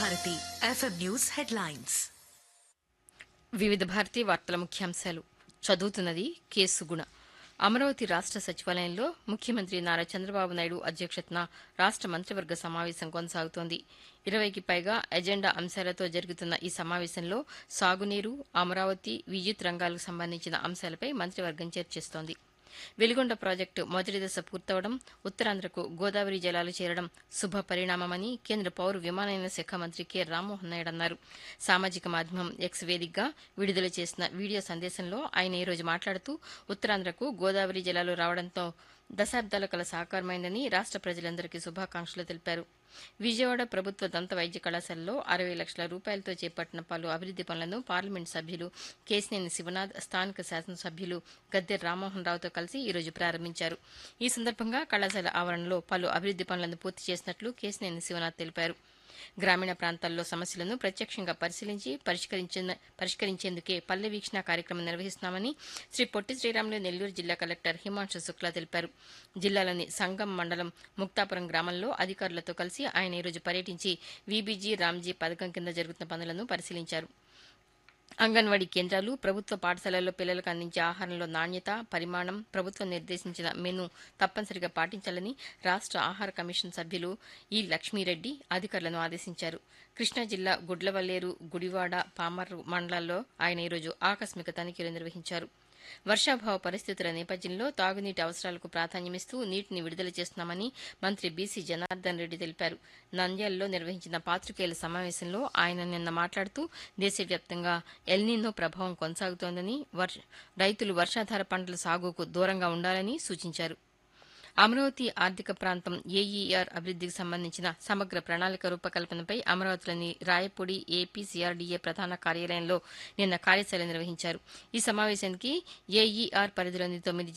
Bharati FM news headlines వివిధ భారతీ వార్తల ముఖ్యాంశాలు చదువుతున్నది కె సుగుణ అమరావతి రాష్ట సచివాలయంలో ముఖ్యమంత్రి నారా చంద్రబాబు నాయుడు అధ్యక్షతన రాష్ట మంత్రివర్గ సమావేశం కొనసాగుతోంది ఇరవైకి పైగా ఎజెండా అంశాలతో జరుగుతున్న ఈ సమావేశంలో సాగునీరు అమరావతి విద్యుత్ రంగాలకు సంబంధించిన అంశాలపై మంత్రివర్గం చర్చిస్తోంది వెలిగొండ ప్రాజెక్టు మొదటి దశ పూర్తవడం ఉత్తరాంధ్రకు గోదావరి జలాలు చేరడం శుభ పరిణామమని కేంద్ర పౌర విమానయాన శాఖ మంత్రి కె రామ్మోహన్ నాయుడు అన్నారు సామాజిక మాధ్యమం ఎక్స్ వేదికగా విడుదల చేసిన వీడియో సందేశంలో ఆయన ఈరోజు మాట్లాడుతూ ఉత్తరాంధ్రకు గోదావరి జలాలు రావడంతో దశాబ్దాల కల సాకారమైందని రాష్ట ప్రజలందరికీ శుభాకాంక్షలు తెలిపారు విజయవాడ ప్రభుత్వ దంత వైద్య కళాశాలలో అరవై లక్షల రూపాయలతో చేపట్టిన పలు అభివృద్ది పనులను పార్లమెంట్ సభ్యులు కేసినేని శివనాథ్ స్థానిక శాసనసభ్యులు గద్దె రామ్మోహన్ రావుతో కలిసి ఈరోజు ప్రారంభించారు ఈ సందర్భంగా కళాశాల ఆవరణలో పలు అభివృద్ది పనులను పూర్తి చేసినట్లు కేసినేని శివనాథ్ తెలిపారు గ్రామీణ ప్రాంతాల్లో సమస్యలను ప్రత్యక్షంగా పరిశీలించి పరిష్కరించిన పరిష్కరించేందుకే పల్లె వీక్షణ కార్యక్రమం నిర్వహిస్తున్నామని శ్రీ పొట్టి శ్రీరాములు నెల్లూరు జిల్లా కలెక్టర్ హిమాంశు శుక్లా తెలిపారు జిల్లాలోని సంగం మండలం ముక్తాపురం గ్రామంలో అధికారులతో కలిసి ఆయన ఈరోజు పర్యటించి వీబీజీ రామ్జీ పథకం కింద జరుగుతున్న పనులను పరిశీలించారు అంగన్వాడీ కేంద్రాలు ప్రభుత్వ పాఠశాలల్లో పిల్లలకు అందించే ఆహారంలో నాణ్యత పరిమాణం ప్రభుత్వం నిర్దేశించిన మెను తప్పనిసరిగా పాటించాలని రాష్ట ఆహార కమిషన్ సభ్యులు ఈ లక్ష్మీరెడ్డి అధికారులను ఆదేశించారు కృష్ణా జిల్లా గుడ్లవల్లేరు గుడివాడ పామర్రు మండలాల్లో ఆయన ఈరోజు ఆకస్మిక తనిఖీలు నిర్వహించారు వర్షాభావ పరిస్థితుల నేపథ్యంలో తాగునీటి అవసరాలకు ప్రాధాన్యమిస్తూ నీటిని విడుదల చేస్తున్నామని మంత్రి బీసీ జనార్దన్ రెడ్డి తెలిపారు నంద్యాలలో నిర్వహించిన పాత్రికేయుల సమావేశంలో ఆయన నిన్న మాట్లాడుతూ దేశవ్యాప్తంగా ఎల్నీనో ప్రభావం కొనసాగుతోందని వర్ష- రైతులు వర్షాధార పంటల సాగుకు దూరంగా ఉండాలని సూచించారు అమరావతి ఆర్థిక ప్రాంతం ఏఈఆర్ అభివృద్దికి సంబంధించిన సమగ్ర ప్రణాళిక రూపకల్పనపై అమరావతిలోని రాయపూడి ఏపీసీఆర్డీఏ ప్రధాన కార్యాలయంలో నిన్న కార్యశాల నిర్వహించారు ఈ సమావేశానికి ఏఈఆర్ పరిధిలోని తొమ్మిది